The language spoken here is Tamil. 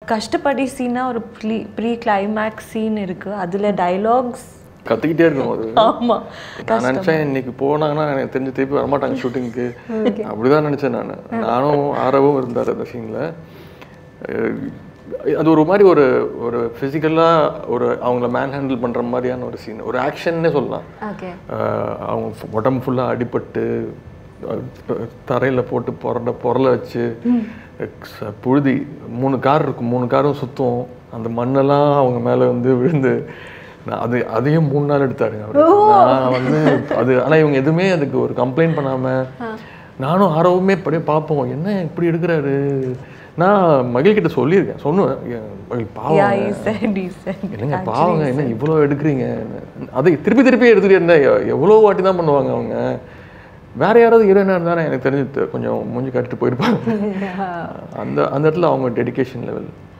கஷ்டப்படி சீனா ஒரு ப்ரீ ப்ரீ கிளைமேக்ஸ் சீன் இருக்கு அதுல டைலாக்ஸ் கத்திக்கிட்டே இருக்கும் அது ஆமா நான் நினைச்சேன் இன்னைக்கு போனாங்கன்னா எனக்கு தெரிஞ்சு திருப்பி வரமாட்டாங்க ஷூட்டிங்க்கு அப்படிதான் நினைச்சேன் நான் நானும் ஆரவும் இருந்தார் அந்த சீன்ல அது ஒரு மாதிரி ஒரு ஒரு ஃபிசிக்கலாக ஒரு அவங்கள மேன் ஹேண்டில் பண்ற மாதிரியான ஒரு சீன் ஒரு ஆக்ஷன்னே சொல்லலாம் ஓகே ஆஹ் அவங்க ஃபு- உடம்பு ஃபுல்லாக அடிபட்டு தரையில் போட்டு புரண்ட புரள வச்சு ச- புழுதி மூணு கார் இருக்கும் மூணு காரும் சுத்தும் அந்த மண்ணெல்லாம் அவங்க மேலே வந்து விழுந்து நான் அது அதையும் மூணு நாள் எடுத்தாருங்க அவரு. நான் வந்து அது ஆனால் இவங்க எதுவுமே அதுக்கு ஒரு கம்ப்ளைண்ட் பண்ணாமல் நானும் ஆர்வமே அப்படியே பார்ப்போம் என்ன இப்படி எடுக்கிறாரு நான் மகிழ் கிட்ட சொல்லியிருக்கேன் சொன்னுவேன் "ஏன் மகிழ் பாவம் யா he said he said என்னங்க பாவங்க என்ன இவ்வளோ எடுக்கிறீங்க அதை திருப்பி திருப்பி எடுத்துட்டு இருந்தா எ- எவ்வளோ வாட்டி தான் பண்ணுவாங்க அவங்க வேற யாராவது ஹீரோயினாக இருந்தாலும் எனக்கு தெரிஞ்சு தெ- கொஞ்சம் மூஞ்சி காட்டிட்டு போயிருப்பாங்க அந்த அந்த இடத்துல அவங்க டெடிகேஷன் லெவல்